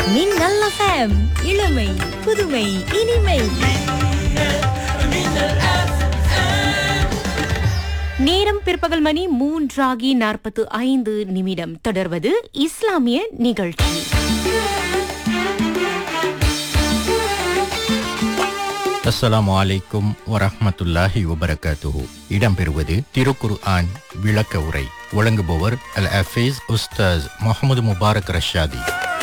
மின்னல் FM இளமை புதுமை இனிமை நேரம் பிற்பகல் மணி மூன்றாகி நாற்பத்து ஐந்து நிமிடம் தொடர்வது இஸ்லாமிய நிகழ்ச்சி அஸ்ஸலாமு அலைக்கும் வரஹ்மத்துல்லாஹி வபரகாத்துஹு இடம்பெறுவது திருக்குர் ஆன் விளக்க உரை வழங்குபவர் அல் அஃபீஸ் உஸ்தாஸ் முகமது முபாரக் ரஷாதி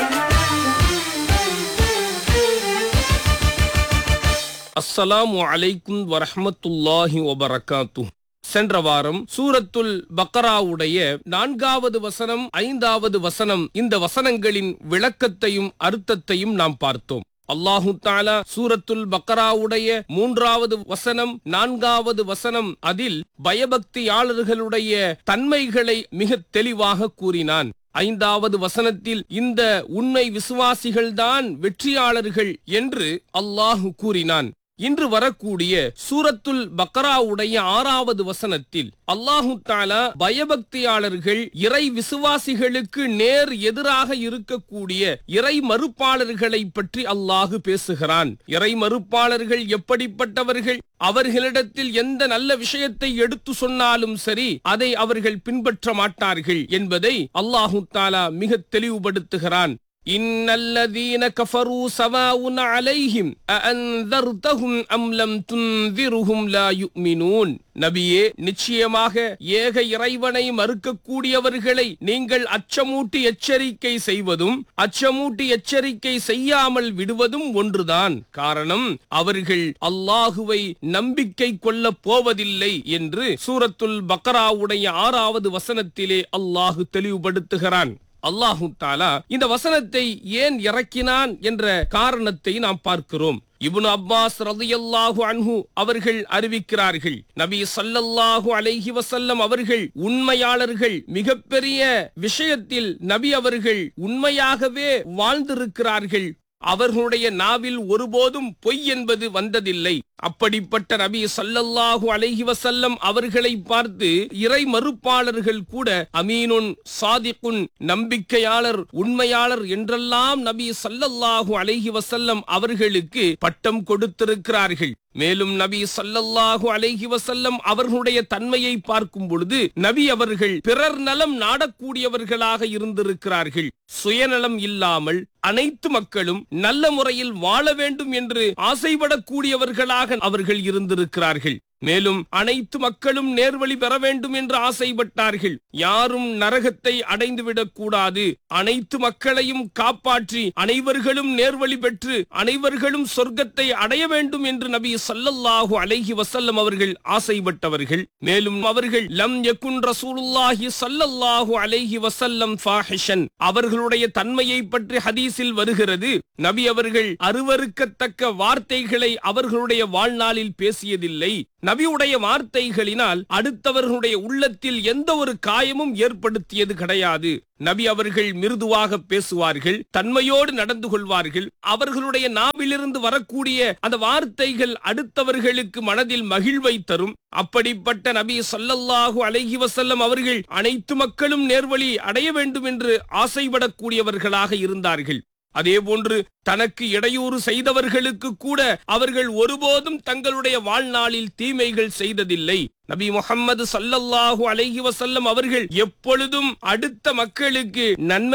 அஸ்ஸலாமு அலைக்கும் வரஹ்மத்துல்லாஹி வபரகாத்து சென்ற வாரம் சூரத்துல் பக்கராவுடைய நான்காவது வசனம் ஐந்தாவது வசனம் இந்த வசனங்களின் விளக்கத்தையும் அர்த்தத்தையும் நாம் பார்த்தோம் அல்லாஹு தாலா சூரத்துல் பக்கராவுடைய மூன்றாவது வசனம் நான்காவது வசனம் அதில் பயபக்தியாளர்களுடைய தன்மைகளை மிக தெளிவாக கூறினான் ஐந்தாவது வசனத்தில் இந்த உண்மை விசுவாசிகள்தான் வெற்றியாளர்கள் என்று அல்லாஹு கூறினான் இன்று வரக்கூடிய சூரத்துல் பக்கராவுடைய ஆறாவது வசனத்தில் அல்லாஹு தாலா பயபக்தியாளர்கள் இறை விசுவாசிகளுக்கு நேர் எதிராக இருக்கக்கூடிய இறை மறுப்பாளர்களை பற்றி அல்லாஹு பேசுகிறான் இறை மறுப்பாளர்கள் எப்படிப்பட்டவர்கள் அவர்களிடத்தில் எந்த நல்ல விஷயத்தை எடுத்து சொன்னாலும் சரி அதை அவர்கள் பின்பற்ற மாட்டார்கள் என்பதை அல்லாஹு தாலா மிக தெளிவுபடுத்துகிறான் إن الذين كفروا سواء عليهم أأنذرتهم أم لم تنذرهم لا يؤمنون நபியே நிச்சயமாக ஏக இறைவனை மறுக்கக்கூடியவர்களை நீங்கள் அச்சமூட்டி எச்சரிக்கை செய்வதும் அச்சமூட்டி எச்சரிக்கை செய்யாமல் விடுவதும் ஒன்றுதான் காரணம் அவர்கள் அல்லாஹுவை நம்பிக்கை கொள்ளப் போவதில்லை என்று சூரத்துல் பக்கராவுடைய ஆறாவது வசனத்திலே அல்லாஹு தெளிவுபடுத்துகிறான் அல்லாஹு தாலா இந்த வசனத்தை ஏன் இறக்கினான் என்ற காரணத்தை நாம் பார்க்கிறோம் இப்னு அப்பாஸ் ரலியல்லாஹு அன்ஹு அவர்கள் அறிவிக்கிறார்கள் நபி ஸல்லல்லாஹு அலைஹி வஸல்லம் அவர்கள் உண்மையாளர்கள் மிகப்பெரிய விஷயத்தில் நபி அவர்கள் உண்மையாகவே வாழ்ந்திருக்கிறார்கள் அவர்களுடைய நாவில் ஒருபோதும் பொய் என்பது வந்ததில்லை அப்படிப்பட்ட நபி சல்லல்லாஹு அலைஹி வசல்லம் அவர்களை பார்த்து இறை மறுப்பாளர்கள் கூட அமீனுன் சாதிக்குன் நம்பிக்கையாளர் உண்மையாளர் என்றெல்லாம் நபி சல்லல்லாஹு அலைஹி வசல்லம் அவர்களுக்கு பட்டம் கொடுத்திருக்கிறார்கள் மேலும் நபி சல்லல்லாஹு அலைஹி வசல்லம் அவர்களுடைய தன்மையை பார்க்கும் பொழுது நபி அவர்கள் பிறர் நலம் நாடக்கூடியவர்களாக இருந்திருக்கிறார்கள் சுயநலம் இல்லாமல் அனைத்து மக்களும் நல்ல முறையில் வாழ வேண்டும் என்று ஆசைப்படக்கூடியவர்களாக அவர்கள் இருந்திருக்கிறார்கள் மேலும் அனைத்து மக்களும் நேர்வழி பெற வேண்டும் என்று ஆசைப்பட்டார்கள் யாரும் நரகத்தை அடைந்துவிடக் கூடாது அனைத்து மக்களையும் காப்பாற்றி அனைவர்களும் நேர்வழி பெற்று அனைவர்களும் சொர்க்கத்தை அடைய வேண்டும் என்று நபி சல்லல்லாஹு அலைஹி வசல்லம் அவர்கள் ஆசைப்பட்டவர்கள் மேலும் அவர்கள் லம் யகுன் ரசூலுல்லாஹி சல்லல்லாஹு அலைஹி வசல்லம் ஃபாஹிஷன் அவர்களுடைய தன்மையை பற்றி ஹதீஸில் வருகிறது நபி அவர்கள் அருவருக்கத்தக்க வார்த்தைகளை அவர்களுடைய வாழ்நாளில் பேசியதில்லை நபியுடைய வார்த்தைகளினால் அடுத்தவர்களுடைய உள்ளத்தில் எந்த ஒரு காயமும் ஏற்படுத்தியது கிடையாது நபி அவர்கள் மிருதுவாக பேசுவார்கள் தன்மையோடு நடந்து கொள்வார்கள் அவர்களுடைய நாவிலிருந்து வரக்கூடிய அந்த வார்த்தைகள் அடுத்தவர்களுக்கு மனதில் மகிழ்வை தரும் அப்படிப்பட்ட நபி சொல்லல்லாஹு அலைஹி வசல்லம் அவர்கள் அனைத்து மக்களும் நேர்வழி அடைய வேண்டும் என்று ஆசைப்படக்கூடியவர்களாக இருந்தார்கள் அதே போன்று தனக்கு இடையூறு செய்தவர்களுக்கு கூட அவர்கள் ஒருபோதும் தங்களுடைய வாழ்நாளில் தீமைகள் செய்ததில்லை நபி முகம்மது சல்லல்லாஹு அலைஹி வசல்லம் அவர்கள் எப்பொழுதும் அடுத்த மக்களுக்கு நன்மை